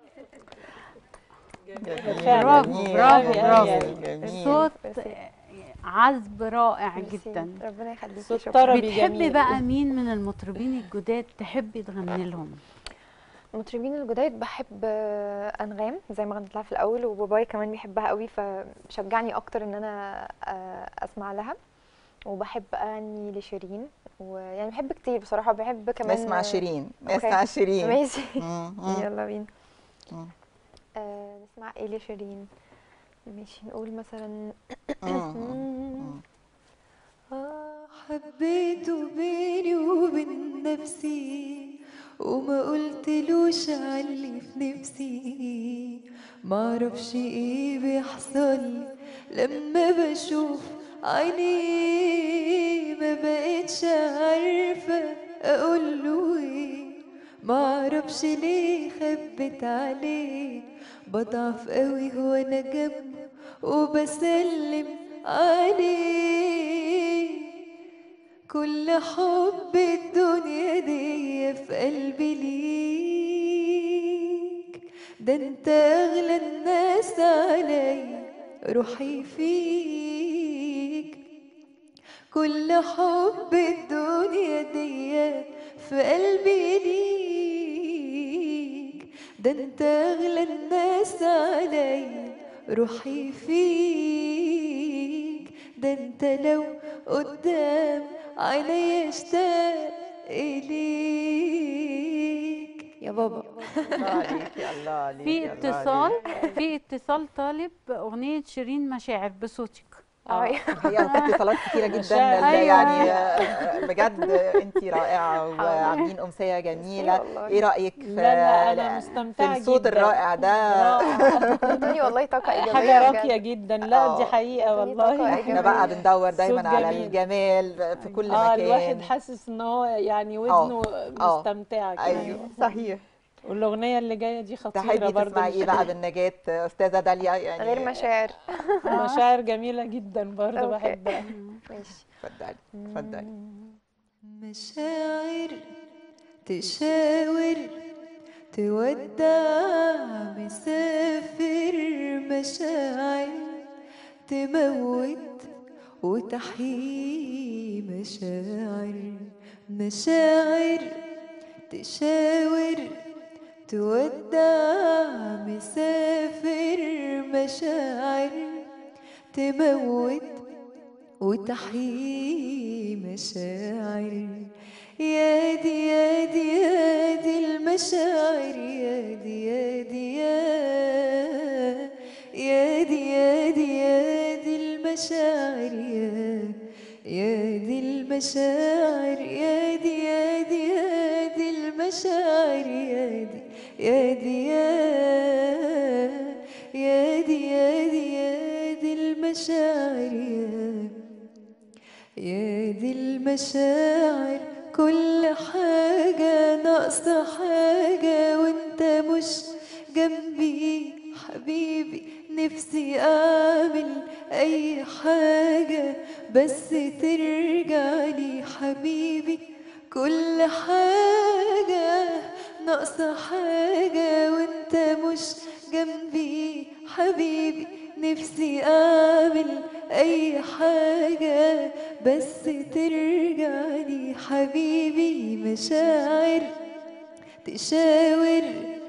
فعلا. برافو برافو أوي، برافو أوي، جميل. صوت عذب رائع ميرسي. جدا ربنا يخليكي صوت شكرا طربي بتحبي جميل بقى مين من المطربين الجداد تحبي تغني لهم المطربين الجداد بحب آه، انغام زي ما غنيت لها في الاول وبابايا كمان بيحبها قوي فشجعني اكتر ان انا آه، اسمع لها وبحب اغني لشيرين ويعني بحب كتير بصراحه بحب كمان نسمع شيرين أوكي. نسمع شيرين ماشي مم، مم. يلا بينا مم. آه نسمع ايه لشيرين ماشي نقول مثلا مم. آه حبيته بيني وبين نفسي وما قلتلوش علي في نفسي معرفش ايه بيحصل لما بشوف عينيه ما بقتش عارفة اقوله ايه معرفش ليه خبت عليه بضعف قوي وانا جنبه وبسلم عليه كل حب الدنيا دي في قلبي ليك ده انت اغلى الناس عليا روحي فيك كل حب الدنيا دي في قلبي ليك ده انت اغلى الناس عليا روحي فيك ده انت لو قدام عينيا اشتاق اليك يا بابا الله عليكي الله عليكي في الله اتصال عليكي. في اتصال طالب اغنيه شيرين مشاعر بصوتك اه الحقيقه في اتصالات كتيره جدا مشاعر. اللي أيوة. يعني آه، بجد انت رائعه وعاملين امسيه جميله والله. ايه رايك في لا لا انا في مستمتعه الصوت جدا الرائع ده رائع. ادوني والله طاقه ايجابيه حاجه بجد. راقيه جدا لا دي آه. حقيقه ادوني طاقة والله احنا بقى بندور دايما صوت على جميل. الجمال في كل اه مكان الواحد حاسس ان هو يعني ودنه آه. مستمتعه كده ايوه صحيح والاغنيه اللي جايه دي خطيره تحبي برضه تسمعي ايه بقى بالنجاة استاذه داليا يعني غير مشاعر مشاعر جميله جدا برضه أوكي. بحبها ماشي اتفضلي اتفضلي مشاعر تشاور تودع مسافر مشاعر تموت وتحيي مشاعر مشاعر تشاور تودع مسافر مشاعر تموت وتحيي مشاعر يا دي يا دي يا دي المشاعر يا دي يا دي يا يا دي يا دي يا دي المشاعر يا يا دي المشاعر يا دي يا دي يا دي المشاعر يا دي يا دي يا يا دي يا دي يا دي المشاعر يا يا دي المشاعر كل حاجة ناقصة حاجة وانت مش جنبي حبيبي نفسي اعمل اي حاجة بس ترجع لي حبيبي كل حاجة ناقصة حاجة وانت مش جنبي حبيبي نفسي اعمل اي حاجة بس ترجع لي حبيبي مشاعر تشاور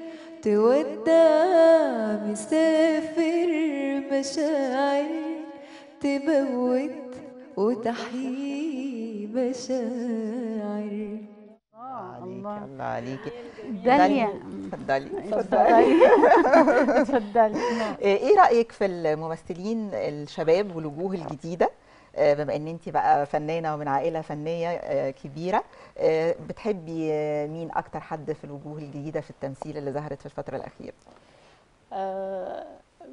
تودع مسافر مشاعر تموت وتحيي مشاعر عليك الله عليكي داليا اتفضلي اتفضلي اتفضلي ايه رايك في الممثلين الشباب والوجوه الجديده آه، بما ان انت بقى فنانه ومن عائله فنيه آه، كبيره آه، بتحبي آه، مين اكتر حد في الوجوه الجديده في التمثيل اللي ظهرت في الفتره الاخيره آه،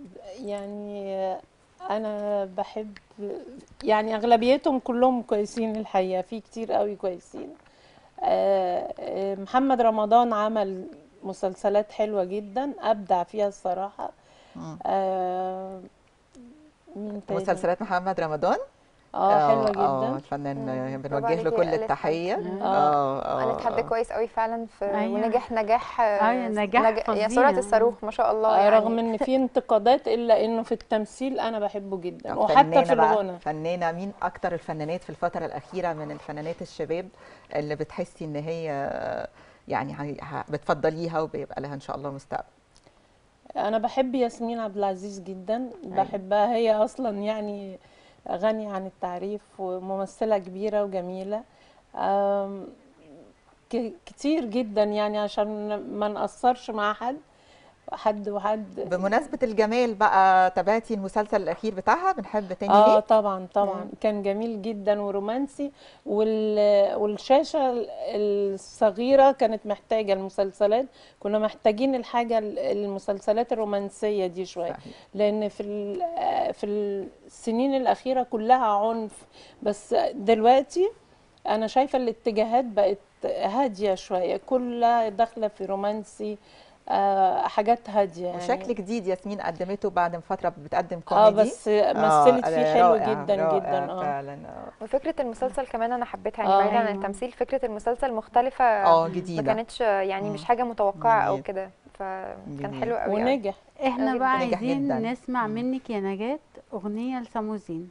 يعني انا بحب يعني اغلبيتهم كلهم كويسين الحقيقه في كتير قوي كويسين آه، آه، محمد رمضان عمل مسلسلات حلوه جدا ابدع فيها الصراحه مم. آه، مين تاني مسلسلات محمد رمضان اه حلوه اه جدا الفنان آه، برافو بنوجه عليكي له يا كل ألف. التحيه آه. اه قالت حد كويس قوي فعلا في أيوة. ونجح نجاح أيوة، نجاح نج... فظيع. يعني سرعة الصاروخ ما شاء الله آه، يعني رغم ان في انتقادات الا انه في التمثيل انا بحبه جدا وحتى فنانة في بقى، الغنى فنانة مين أكتر الفنانات في الفترة الأخيرة من الفنانات الشباب اللي بتحسي إن هي يعني هي- ه- بتفضليها وبيبقى لها إن شاء الله مستقبل انا بحب ياسمين عبد العزيز جدا بحبها هي اصلا يعني غنية عن التعريف وممثلة كبيرة وجميلة أم، ك- كتير جدا يعني عشان ما نقصرش مع حد حد وحد بمناسبة الجمال بقى تابعتي المسلسل الأخير بتاعها بنحب تاني اه ليه؟ طبعا طبعا كان جميل جدا ورومانسي وال... والشاشة الصغيرة كانت محتاجة المسلسلات كنا محتاجين الحاجة المسلسلات الرومانسية دي شوية صحيح. لأن في ال... في السنين الأخيرة كلها عنف بس دلوقتي أنا شايفة الاتجاهات بقت هادية شوية كلها داخلة في رومانسي آه حاجات هادية يعني وشكل جديد ياسمين قدمته بعد من فترة بتقدم اه كوميدي بس مثلت فيه آه، حلو رائع، جدا رائع جدا اه فعلا اه وفكرة المسلسل كمان أنا حبيتها يعني آه. بعيدا عن أيوة. التمثيل فكرة المسلسل مختلفة اه ما جديدة كانتش يعني مش مم. حاجة متوقعة أو جميل. كده فكان جميل. حلو قوي قوي. ونجح احنا بقى نجح عايزين جداً. نسمع مم. منك يا نجاة اغنية لساموزين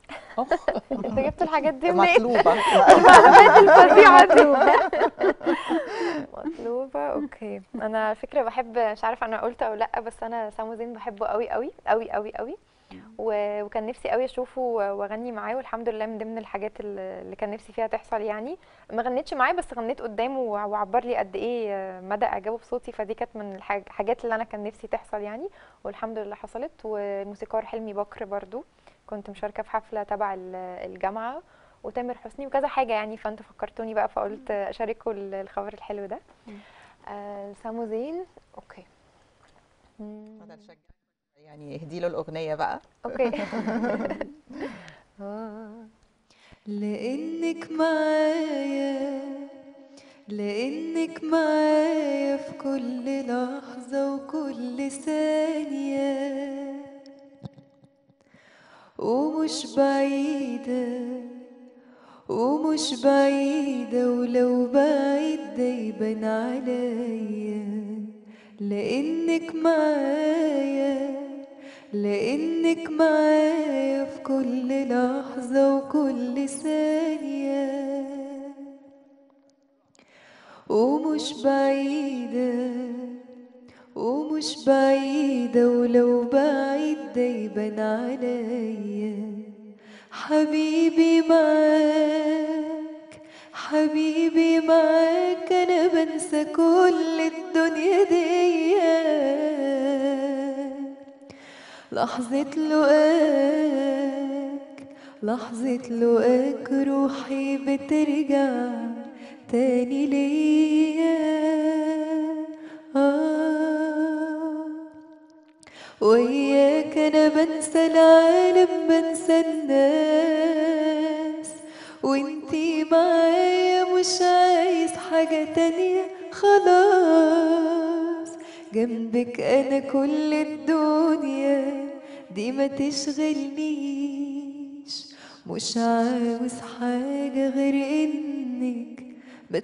انت جبت الحاجات دي منين؟ مطلوبة المعلومات الفظيعة دي مطلوبة اوكي انا على فكرة بحب مش عارفة انا قلت او لا بس انا سامو زين بحبه قوي قوي قوي قوي قوي و- وكان نفسي قوي اشوفه واغني معاه والحمد لله من ضمن الحاجات اللي اللي كان نفسي فيها تحصل يعني ما غنيتش معاه بس غنيت قدامه وع- وعبر لي قد ايه مدى اعجابه بصوتي فدي كانت من الحاج- الحاجات اللي انا كان نفسي تحصل يعني والحمد لله حصلت والموسيقار حلمي بكر برضو كنت مشاركة في حفلة تبع ال- الجامعة وتامر حسني وكذا حاجة يعني فانتوا فكرتوني بقى فقلت اشارككم ال- الخبر الحلو ده آه سامو زين اوكي مم، اتفضل شجع. يعني اهدي له الأغنية بقى اوكي لأنك معايا لأنك معايا في كل لحظة وكل ثانية ومش بعيدة ومش بعيدة ولو بعيد ده يبان عليا لأنك معايا لأنك معايا في كل لحظة وكل ثانية ومش بعيدة ومش بعيدة ولو بعيد ده يبان عليا حبيبي معاك حبيبي معاك أنا بنسى كل الدنيا دي لحظة لقاك لحظة لقاك روحي بترجع تاني ليا آه وياك أنا بنسى العالم بنسى الناس وانتي معايا مش عايز حاجة تانية خلاص جنبك أنا كل الدنيا دي ما تشغلنيش مش عاوز حاجة غير إنك ما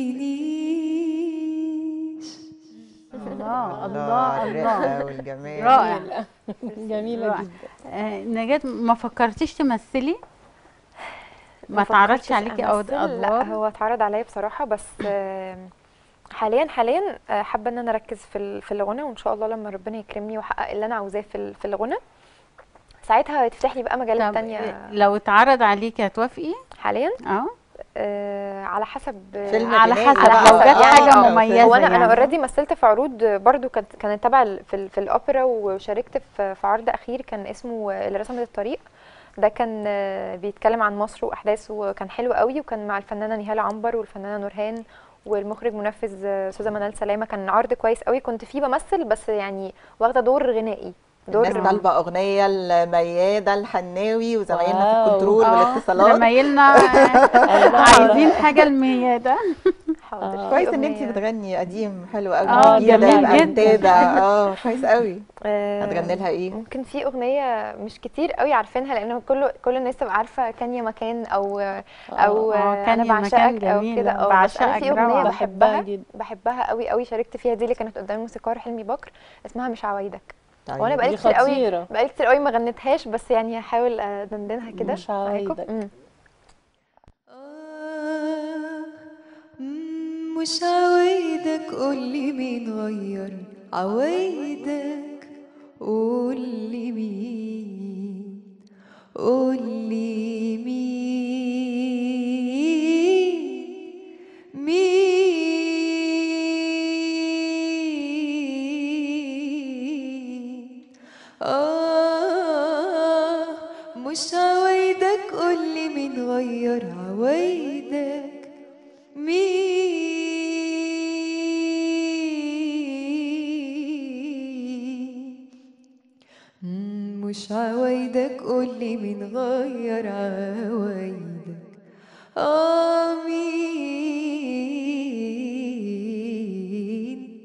تسيبينيش الله الله الله الله الرقة والجمال رائع جميلة رائع. جدا آه، نجاة ما فكرتيش تمثلي ما فكرتش تعرضش عليكي أو أمثل. لا ادوار هو اتعرض عليا بصراحه بس آم، حاليا حاليا آه، حابه ان انا اركز في ال- في الغنى وان شاء الله لما ربنا يكرمني واحقق اللي انا عاوزاه في ال- في الغنى ساعتها هتفتح لي بقى مجالات طب تانية لو اتعرض عليكي هتوافقي حاليا اه آه، على حسب فيلم على جنائي حسب بقى. لو جت آه، حاجه آه، مميزه هو انا انا يعني. اوريدي مثلت في عروض برضو كانت كانت تبع ال- في, ال- في الاوبرا وشاركت في في عرض اخير كان اسمه اللي رسمت الطريق ده كان آه، بيتكلم عن مصر واحداثه وكان حلو قوي وكان مع الفنانه نهال عنبر والفنانه نورهان والمخرج منفذ آه، استاذه منال سلامه كان عرض كويس قوي كنت فيه بمثل بس يعني واخده دور غنائي دور الناس طالبة أغنية الميادة الحناوي وزمايلنا في واو. الكنترول آه، والاتصالات زمايلنا عايزين حاجه الميادة حاضر كويس في ان انت أغنية. بتغني قديم حلو قوي آه، جديدة جميل يبقى جدا. متابع اه كويس قوي آه، هتغني لها ايه؟ ممكن في اغنيه مش كتير قوي عارفينها لان كل كل الناس تبقى عارفه كان يا مكان او او آه، كان انا يا مكان بعشقك او جميل، كده اه بس انا بعشقك في اغنيه روعة. بحبها بحبها جدا بحبها قوي قوي شاركت فيها دي اللي كانت قدام الموسيقار حلمي بكر اسمها مش عوايدك طيب. وانا بقالي دي كتير قوي خطيرة. بقالي كتير قوي ما غنيتهاش بس يعني هحاول ادندنها كده مش عوايدك. معاكم. مم. آه، مم، مش عوايدك قولي مين غير عوايدك قولي مين قولي مين مين آه مش عوايدك قولي مين غير عوايدك مين مم، مش عوايدك قولي مين غير عوايدك آه مين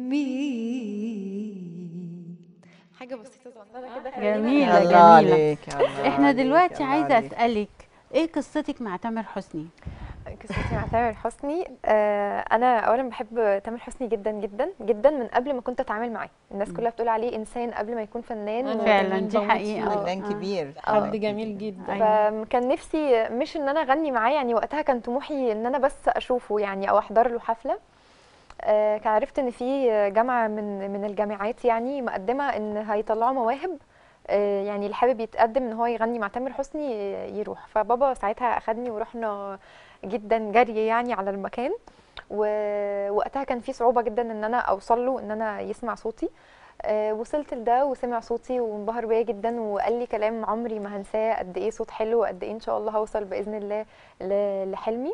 مين حاجة بسيطة صغننة كده خلينا جميلة الله جميلة عليك الله احنا عليك، دلوقتي الله عايزة عليك. اسألك ايه قصتك مع تامر حسني قصتي مع تامر حسني آه انا اولا بحب تامر حسني جدا جدا جدا من قبل ما كنت اتعامل معاه الناس كلها بتقول عليه انسان قبل ما يكون فنان أنا و- فعلا كمان دي بموت حقيقة فيه. فنان آه. كبير حد جميل جدا أيوة. فكان نفسي مش ان انا اغني معاه يعني وقتها كان طموحي ان انا بس اشوفه يعني او احضر له حفله آه، كان عرفت ان في جامعه من من الجامعات يعني مقدمه ان هيطلعوا مواهب آه، يعني اللي حابب يتقدم ان هو يغني مع تامر حسني يروح فبابا ساعتها اخدني ورحنا جدا جري يعني على المكان ووقتها كان في صعوبه جدا ان انا اوصل له ان انا يسمع صوتي آه، وصلت لده وسمع صوتي وانبهر بيا جدا وقال لي كلام عمري ما هنساه قد ايه صوت حلو وقد ايه ان شاء الله هوصل باذن الله ل- لحلمي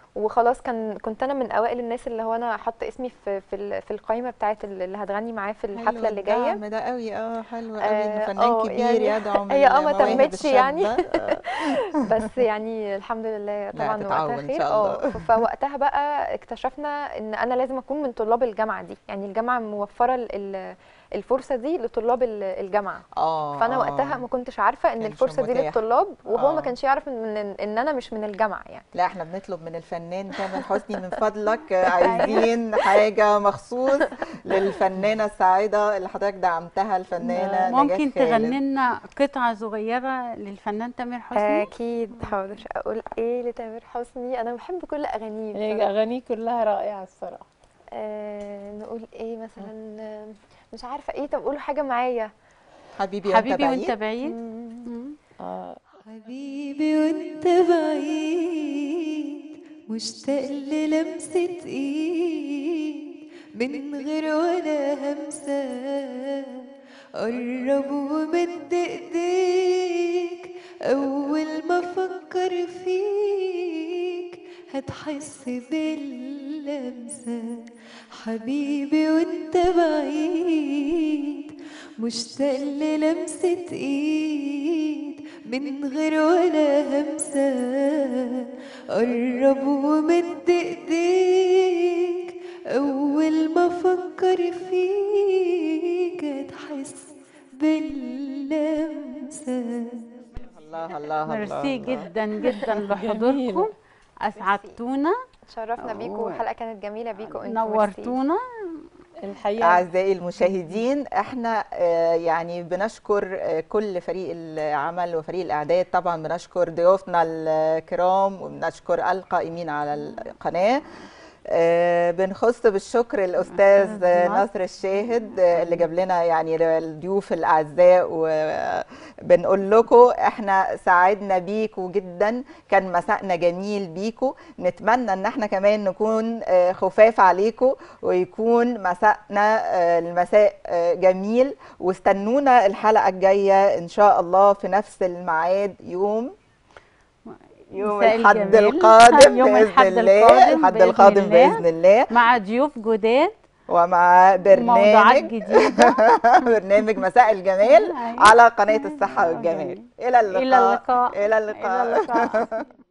وخلاص كان كنت انا من اوائل الناس اللي هو انا حاطه اسمي في في ال- في القائمه بتاعه اللي هتغني معاه في الحفله اللي جايه الدعم ده قوي اه حلو قوي آه، ان فنان آه، كبير يعني يدعم هي اه ما المواهب تمتش يعني الشابة. آه. بس يعني الحمد لله طبعا هتتعود وقتها إن خير شاء اه الله. ف- فوقتها بقى اكتشفنا ان انا لازم اكون من طلاب الجامعه دي يعني الجامعه موفره ال- ال- الفرصه دي لطلاب ال- الجامعه اه فانا آه. وقتها ما كنتش عارفه ان كانش الفرصه دي متاح. للطلاب وهو ما آه. كانش يعرف ان ان انا مش من الجامعه يعني لا احنا بنطلب من الفنان تامر حسني من فضلك آه، عايزين حاجة مخصوص للفنانة السعيدة اللي حضرتك دعمتها الفنانة نجاة ممكن خالد. تغني لنا قطعه صغيره للفنان تامر حسني اكيد حاضر اقول ايه لتامر حسني انا بحب كل اغانيه هي بصراحة. اغانيه كلها رائعه الصراحه آه نقول ايه مثلا آه، مش عارفه ايه طب قولوا حاجه معايا حبيبي وانت حبيبي بعيد وانت بعيد مم. مم. اه حبيبي وانت بعيد مشتاق للمسة ايد من غير ولا همسة قرب ومد ايديك اول ما افكر فيك هتحس باللمسة حبيبي وانت بعيد مشتاق للمسة ايد من غير ولا همسة قرب ومد ايديك اول ما افكر فيك هتحس باللمسة الله الله الله ميرسي الله. جدا جدا جميلة. لحضوركم اسعدتونا اتشرفنا بيكم أوه. والحلقه كانت جميله بيكم انتوا ميرسي. نورتونا الحقيقه أعزائي المشاهدين احنا آه، يعني بنشكر آه، كل فريق العمل وفريق الإعداد طبعا بنشكر ضيوفنا الكرام وبنشكر القائمين على القناة آه، بنخص بالشكر الأستاذ أستاذ نصر الشاهد آه، اللي جاب لنا يعني الضيوف الأعزاء وبنقول لكم احنا سعدنا بيكم جدا كان مساءنا جميل بيكم نتمنى ان احنا كمان نكون آه، خفاف عليكم ويكون مساءنا آه، المساء آه، جميل واستنونا الحلقة الجاية ان شاء الله في نفس الميعاد يوم يوم مساء الحد الجمال. القادم يوم بإذن الحد الله القادم الحد بإذن القادم الله. بإذن الله مع ضيوف جداد ومع وموضوعات برنامج جديده برنامج مساء الجمال أيوة. على قناة الصحة والجمال والجمال. إلى اللقاء الى اللقاء إلى اللقاء الى اللقاء